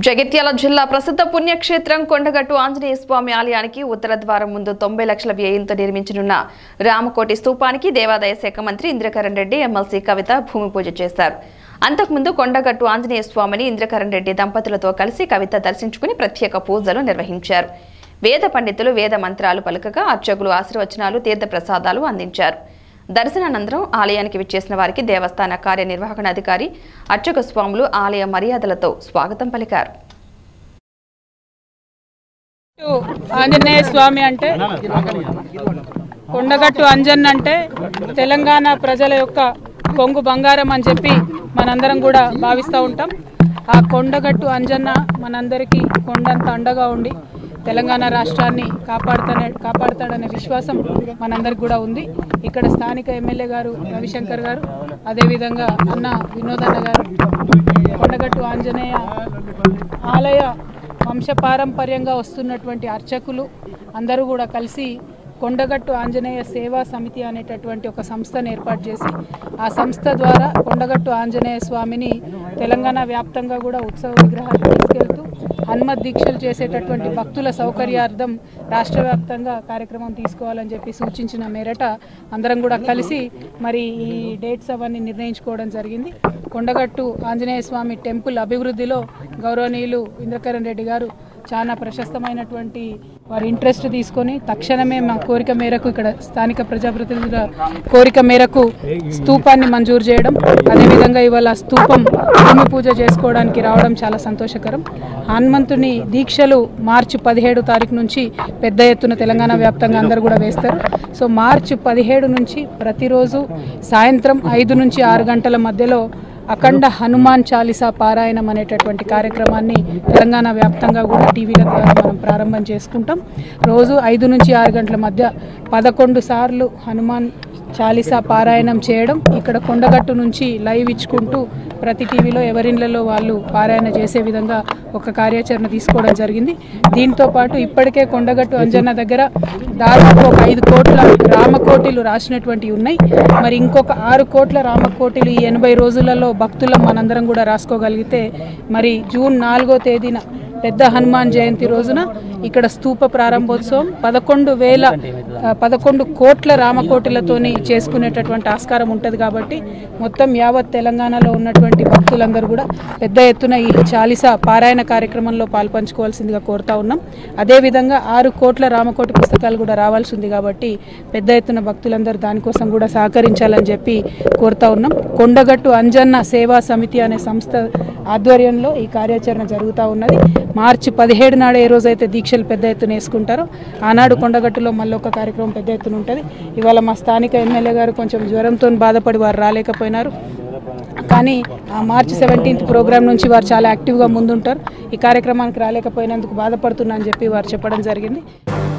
జగిత్యాల జిల్లా ప్రసిద్ధ పుణ్యక్షేత్రం కొండగట్టు ఆంజనేయ స్వామి ఆలయానికి ఉత్తర ద్వారం ముందు తొంభై లక్షల వ్యయంతో నిర్మించనున్న రామకోటి స్తూపానికి దేవాదాయ శాఖ మంత్రి ఇంద్రకరణ్ రెడ్డి ఎమ్మెల్సీ కవిత భూమి పూజ చేశారు అంతకుముందు కొండగట్టు ఆంజనేయ స్వామిని ఇంద్రకరణ్ రెడ్డి దంపతులతో కలిసి కవిత దర్శించుకుని ప్రత్యేక పూజలు నిర్వహించారు వేద పండితులు వేద మంత్రాలు పలుకగా అర్చకులు ఆశీర్వచనాలు తీర్థ ప్రసాదాలు అందించారు దర్శనానంతరం ఆలయానికి విచ్చేసిన వారికి దేవస్థాన కార్యనిర్వహణాధికారి అర్చక స్వాములు ఆలయ మర్యాదలతో స్వాగతం పలికారు ఆంజనేయ స్వామి అంటే కొండగట్టు అంజన్ అంటే తెలంగాణ ప్రజల యొక్క కొంగు బంగారం అని చెప్పి మనందరం కూడా భావిస్తూ ఉంటాం ఆ కొండగట్టు అంజన్న మనందరికీ కొండంత అండగా ఉండి తెలంగాణ రాష్ట్రాన్ని కాపాడుతానే కాపాడుతాడనే విశ్వాసం మనందరికి కూడా ఉంది ఇక్కడ స్థానిక ఎమ్మెల్యే గారు రవిశంకర్ గారు అదేవిధంగా అన్న వినోదన్న గారు కొండగట్టు ఆంజనేయ ఆలయ వంశపారంపర్యంగా వస్తున్నటువంటి అర్చకులు అందరూ కూడా కలిసి కొండగట్టు ఆంజనేయ సేవా సమితి అనేటటువంటి ఒక సంస్థను ఏర్పాటు చేసి ఆ సంస్థ ద్వారా కొండగట్టు ఆంజనేయ స్వామిని తెలంగాణ వ్యాప్తంగా కూడా ఉత్సవ విగ్రహాలు తీసుకెళ్తూ హనుమత్ దీక్షలు చేసేటటువంటి భక్తుల సౌకర్యార్థం రాష్ట్ర వ్యాప్తంగా కార్యక్రమం తీసుకోవాలని చెప్పి సూచించిన మేరట అందరం కూడా కలిసి మరి ఈ డేట్స్ అవన్నీ నిర్ణయించుకోవడం జరిగింది కొండగట్టు ఆంజనేయ స్వామి టెంపుల్ అభివృద్ధిలో గౌరవనీయులు ఇంద్రకరణ్ రెడ్డి గారు చాలా ప్రశస్తమైనటువంటి వారి ఇంట్రెస్ట్ తీసుకొని తక్షణమే మా కోరిక మేరకు ఇక్కడ స్థానిక ప్రజాప్రతినిధుల కోరిక మేరకు స్తూపాన్ని మంజూరు చేయడం అదేవిధంగా ఇవాళ స్తూపం భూమి పూజ చేసుకోవడానికి రావడం చాలా సంతోషకరం హనుమంతుని దీక్షలు మార్చి పదిహేడు తారీఖు నుంచి పెద్ద ఎత్తున తెలంగాణ వ్యాప్తంగా అందరూ కూడా వేస్తారు సో మార్చి పదిహేడు నుంచి ప్రతిరోజు సాయంత్రం ఐదు నుంచి ఆరు గంటల మధ్యలో అఖండ హనుమాన్ చాలీసా పారాయణం అనేటటువంటి కార్యక్రమాన్ని తెలంగాణ వ్యాప్తంగా కూడా టీవీల ద్వారా మనం ప్రారంభం చేసుకుంటాం రోజు ఐదు నుంచి ఆరు గంటల మధ్య పదకొండు సార్లు హనుమాన్ చాలీసా పారాయణం చేయడం ఇక్కడ కొండగట్టు నుంచి లైవ్ ఇచ్చుకుంటూ ప్రతి టీవీలో ఎవరిళ్లలో వాళ్ళు పారాయణ చేసే విధంగా ఒక కార్యాచరణ తీసుకోవడం జరిగింది దీంతో పాటు ఇప్పటికే కొండగట్టు అంజన్న దగ్గర దాదాపు ఒక ఐదు కోట్ల రామకోటిలు రాసినటువంటివి ఉన్నాయి మరి ఇంకొక ఆరు కోట్ల రామకోటిలు ఈ ఎనభై రోజులలో భక్తులం మనందరం కూడా రాసుకోగలిగితే మరి జూన్ నాలుగో తేదీన పెద్ద హనుమాన్ జయంతి రోజున ఇక్కడ స్తూప ప్రారంభోత్సవం పదకొండు వేల ఆ, పదకొండు కోట్ల రామకోటిలతోని చేసుకునేటటువంటి ఆస్కారం ఉంటుంది కాబట్టి మొత్తం యావత్ తెలంగాణలో ఉన్నటువంటి భక్తులందరూ కూడా పెద్ద ఎత్తున ఈ చాలీసా పారాయణ కార్యక్రమంలో పాల్పంచుకోవాల్సిందిగా కోరుతా ఉన్నాం అదేవిధంగా ఆరు కోట్ల రామకోటి పుస్తకాలు కూడా రావాల్సి ఉంది కాబట్టి పెద్ద ఎత్తున భక్తులందరూ దానికోసం కూడా సహకరించాలని చెప్పి కోరుతా ఉన్నాం కొండగట్టు అంజన్న సేవా సమితి అనే సంస్థ ఆధ్వర్యంలో ఈ కార్యాచరణ జరుగుతూ ఉన్నది మార్చి పదిహేడు నాడు ఏ రోజైతే దీక్షలు పెద్ద ఎత్తున వేసుకుంటారో ఆనాడు కొండగట్టులో మళ్ళీ ఒక కార్యక్రమం పెద్ద ఎత్తున ఉంటుంది ఇవాళ మా స్థానిక ఎమ్మెల్యే గారు కొంచెం జ్వరంతో బాధపడి వారు రాలేకపోయినారు కానీ ఆ మార్చి సెవెంటీన్త్ ప్రోగ్రామ్ నుంచి వారు చాలా యాక్టివ్గా ముందుంటారు ఈ కార్యక్రమానికి రాలేకపోయినందుకు బాధపడుతున్నా అని చెప్పి వారు చెప్పడం జరిగింది